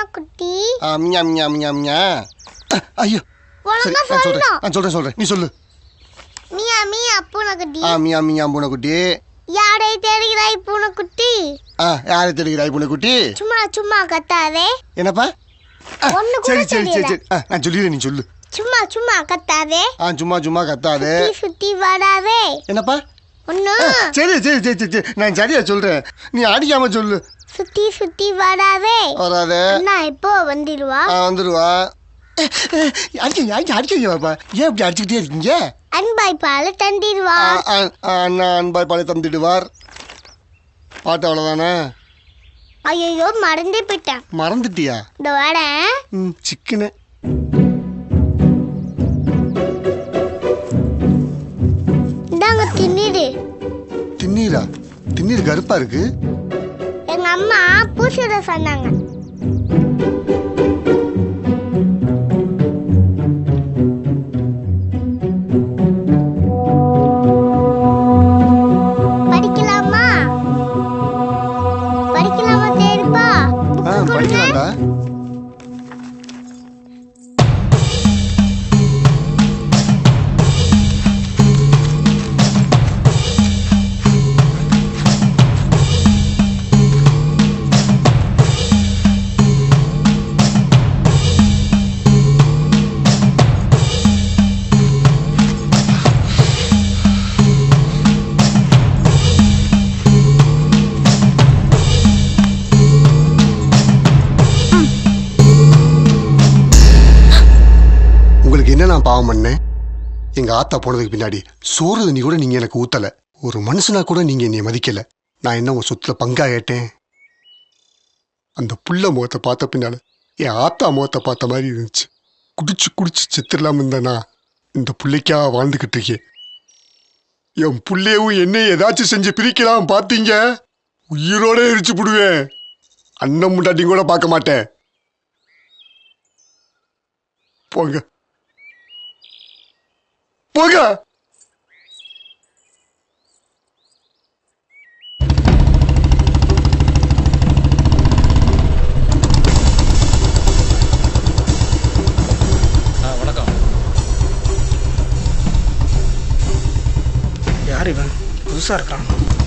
குட்டி ஆ மியா மியா மியா மியா அஹ், ஐயோ சரி ஒழுங்கா நான் சொல்றேன் சொல்லணும் நான் சொல்றேன் சொல்றேன் நீ சொல்லு மியா மியா பூனைக்குட்டி ஆ மியா மியா பூனைக்குட்டி யாரை தேடுகிறாய் பூனைக்குட்டி ஆ யாரை தெரிகிறாய் பூனைக்குட்டி சும்மா சும்மா கத்தாதே என்னப்பா ஆ, ஒண்ணு கூட சரி சரி சரி தெரியல. சரி ஆ, நான் சொல்லிடுறேன் நீ சொல்லு சும்மா சும்மா கத்தாதே ஆ சும்மா சும்மா கத்தாதே சுத்தி சுத்தி வராதே என்னப்பா ஒண்ணு ஆ, சரி சரி சரி சரி சரி நான் சரியா சொல்றேன் நீ அடிக்காம சொல்லு சுத்தி சுத்தி வராதே வராதே அண்ணா எப்போ வந்துடுவா ஆ வந்துடுவா அடிக்க அடிக்க அடிக்கப்பாப்பா ஏன் இப்படி அடிச்சுக்கிட்டே இருக்கீங்க அன்பாய் பால தந்திடுவா ஆ, ஆ, ஆ, அண்ணா அன்பாய் பாலை தந்துடுவார் பாட்டு அவ்வளோதானே ஐயோ மறந்தே போயிட்டேன் மறந்துட்டியா இந்த வரேன் ம் சிக்கனு இந்தாங்க தின்னிடு திண்ணீரா திண்ணீர் கருப்பா இருக்கு எங்க அம்மா பூசிட சொன்னாங்க படிக்கலாமா படிக்கலாமா சரிப்பா ஆ படிக்கலாம்டா உங்களுக்கு என்ன நான் பாவம் பண்ணேன் எங்க ஆத்தா போனதுக்கு பின்னாடி சோறு தண்ணி கூட நீங்க எனக்கு ஊத்தல ஒரு மனுஷனா கூட நீங்க என்னை மதிக்கல நான் என்ன உங்க சொத்துல பங்கா ஏட்டேன் அந்த புள்ள முகத்தை பார்த்த பின்னால என் ஆத்தா முகத்தை பார்த்த மாதிரி இருந்துச்சு குடிச்சு குடிச்சு செத்துடலாம் இருந்தேனா இந்த புள்ளைக்கா வாழ்ந்துகிட்டு இருக்கேன் என் புள்ளையவும் என்ன ஏதாச்சும் செஞ்சு பிரிக்கலாம் பார்த்தீங்க உயிரோட எரிச்சு புடுவேன் அண்ணன் முண்டாட்டியும் கூட பார்க்க மாட்டேன் போங்க போங்க ஆ வணக்கம் யார் இவன் புதுசாக இருக்கான்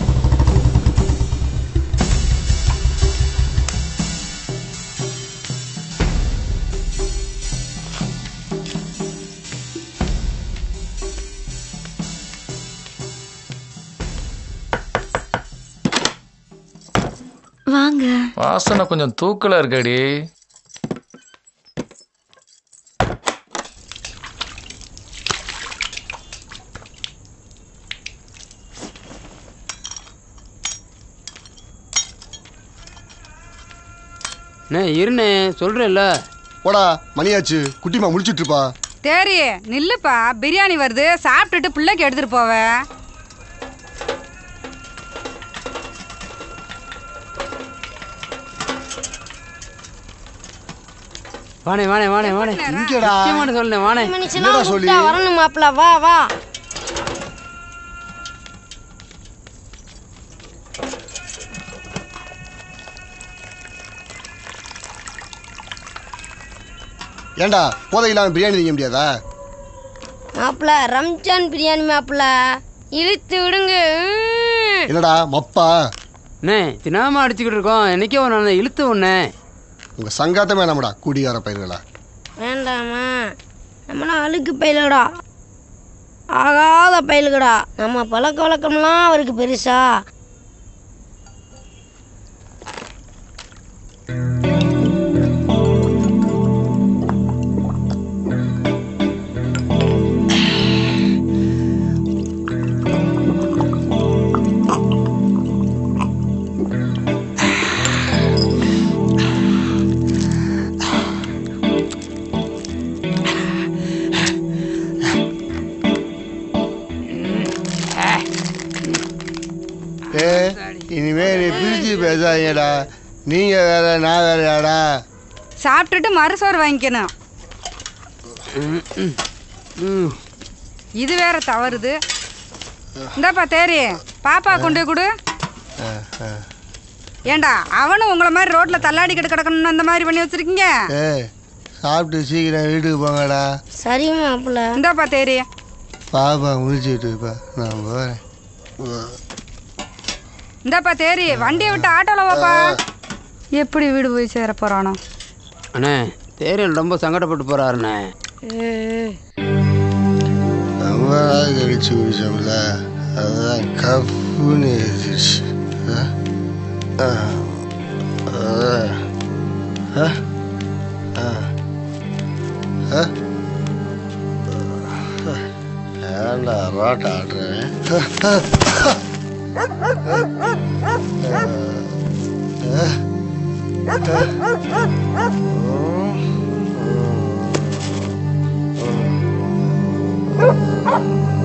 வாங்க வாசனை கொஞ்சம் தூக்கலா இருக்கடி அண்ணே இருண்ணே சொல்கிறேன்ல போடா மணியாச்சு குட்டிமா முழிச்சிட்டு இருப்பா சரி நில்லுப்பா பிரியாணி வருது சாப்பிட்டுட்டு பிள்ளைக்கு எடுத்துட்டு போவ வாணே வாணே வாணே வாணே இங்கடா முக்கியமான சொல்லுண்ணே வாணே என்னடா சொல்லி வரணும் மாப்பிள வா வா ஏன்டா போதை இல்லாம பிரியாணி செய்ய முடியாதா மாப்பிள ரம்ஜான் பிரியாணி மாப்பிள இழுத்து விடுங்க ம். என்னடா மப்பா அண்ணே தினாம அடிச்சுக்கிட்டு இருக்கோம் என்னைக்கே ஒரு நாள் இழுத்து ஒண்ணே உங்க சங்காத்தமே நம்மடா குடிகார பயிர்களா வேண்டாமா நம்மளாம் அழுக்கு பயிலுகடா ஆகாத பயிலுகடா நம்ம பழக்க வழக்கம்லாம் அவருக்கு பெருசா ஏ இனிமே நீ பிரிச்சு பேசாதீங்கடா நீங்க வேற நான் வேறயாடா சாப்பிட்டுட்டு மறுசோறு வாங்கிக்கணும் இது வேற தவறுது இந்தாப்பா தேரி பாப்பா கொண்டு போய் கொடு ஏண்டா அவனும் உங்களை மாதிரி ரோட்ல தள்ளாடி கிட்டு கிடக்கணும்னு அந்த மாதிரி பண்ணி வச்சிருக்கீங்க ஏ சாப்பிட்டு சீக்கிரம் வீட்டுக்கு போங்கடா சரி மாப்பிள்ள இந்தாப்பா தேரி பாப்பா முடிச்சுட்டு இருப்பா நான் போகிறேன் இந்தாப்பா தேரி வண்டியை விட்டு ஆட்டோல வாப்பா எப்படி வீடு போய் சேர போறானோ அண்ணே தேரியல் ரொம்ப சங்கடப்பட்டு போறாருண்ணே ரொம்ப நாள் கழிச்சு குடிச்சோம்ல அதுதான் கப்புன்னு எழுதிருச்சு ஆ? ஆ. ஆ. ஆ. ஆ. ஏன்டா ரோட்டை ஆடுறேன் ஆ